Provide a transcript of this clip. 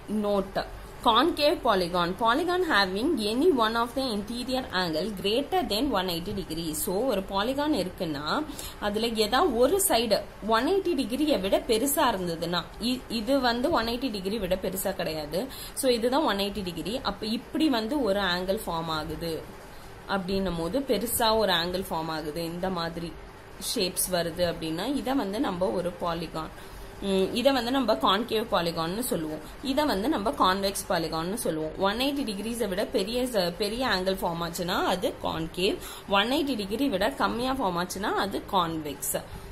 note concave polygon polygon having any one of the interior angle greater than 180 degree so ஒரு polygon இருக்குன்னா அதுல ஏதா ஒரு side 180 டிகிரியை விட பெருசா இருந்ததுன்னா இ- இது வந்து 180 டிகிரி விட பெருசா கிடையாது சோ இதுதான் 180 டிகிரி அப்ப இப்படி வந்து ஒரு ஆங்கிள் ஃபார்ம் ஆகுது அப்படின்னும் போது பெருசா ஒரு ஆங்கிள் ஃபார்ம் ஆகுது இந்த மாதிரி ஷேப்ஸ் வருது அப்படின்னா இதை வந்து நம்ம ஒரு பாலிகான் இதை வந்து நம்ம கான்கேவ் பாலிகான்னு சொல்லுவோம் இதை வந்து நம்ம கான்வெக்ஸ் பாலிகான்னு சொல்லுவோம் ஒன் எயிட்டி டிகிரிஸை விட பெரிய ச- பெரிய ஆங்கிள் ஃபார்ம் ஆச்சுன்னா அது கான்கேவ் ஒன் எயிட்டி டிகிரி விட கம்மியா ஃபார்ம் ஆச்சுன்னா அது கான்வெக்ஸ்